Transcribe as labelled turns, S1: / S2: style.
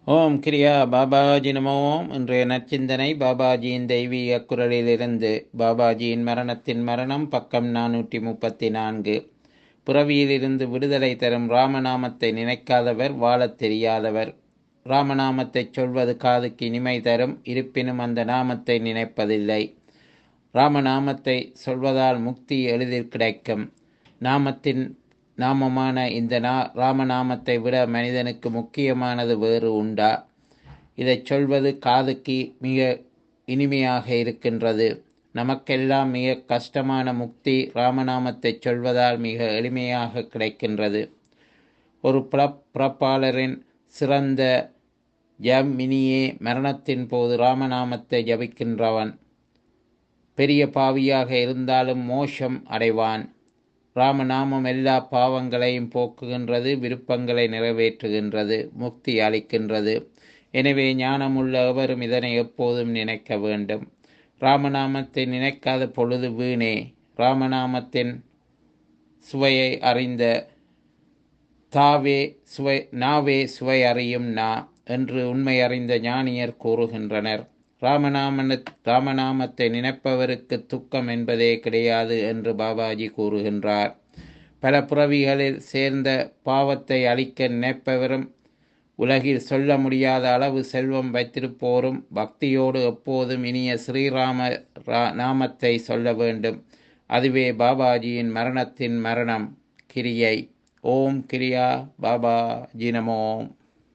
S1: ஓம் கிரியா பாபாஜி நமோ ஓம் இன்றைய நற்சிந்தனை பாபாஜியின் தெய்வீக குரலிலிருந்து பாபாஜியின் மரணத்தின் மரணம் பக்கம் நானூற்றி முப்பத்தி நான்கு பிறவியிலிருந்து விடுதலை தரும் ராமநாமத்தை நினைக்காதவர் வாழத் தெரியாதவர் ராமநாமத்தைச் சொல்வது காதுக்கு இனிமை தரும் இருப்பினும் அந்த நாமத்தை நினைப்பதில்லை ராமநாமத்தை சொல்வதால் முக்தி எளிதில் கிடைக்கும் நாமத்தின் நாமமான இந்த நா ராமநாமத்தை விட மனிதனுக்கு முக்கியமானது வேறு உண்டா இதைச் சொல்வது காதுக்கு மிக இனிமையாக இருக்கின்றது நமக்கெல்லாம் மிக கஷ்டமான முக்தி ராமநாமத்தைச் சொல்வதால் மிக எளிமையாக கிடைக்கின்றது ஒரு பிறப் பிறப்பாளரின் சிறந்த ஜமினியே மரணத்தின் போது ராமநாமத்தை ஜபிக்கின்றவன் பெரிய பாவியாக இருந்தாலும் மோஷம் அடைவான் ராமநாமம் எல்லா பாவங்களையும் போக்குகின்றது விருப்பங்களை நிறைவேற்றுகின்றது முக்தி அளிக்கின்றது எனவே ஞானமுள்ள எவரும் இதனை எப்போதும் நினைக்க வேண்டும் ராமநாமத்தை நினைக்காத பொழுது வீணே ராமநாமத்தின் சுவையை அறிந்த தாவே சுவை நாவே சுவை அறியும் நா என்று உண்மை அறிந்த ஞானியர் கூறுகின்றனர் ராமநாமன ராமநாமத்தை நினைப்பவருக்கு துக்கம் என்பதே கிடையாது என்று பாபாஜி கூறுகின்றார் பல புறவிகளில் சேர்ந்த பாவத்தை அழிக்க நினைப்பவரும் உலகில் சொல்ல முடியாத அளவு செல்வம் வைத்திருப்போரும் பக்தியோடு எப்போதும் இனிய ஸ்ரீராம நாமத்தை சொல்ல வேண்டும் அதுவே பாபாஜியின் மரணத்தின் மரணம் கிரியை ஓம் கிரியா பாபா ஜினமோம்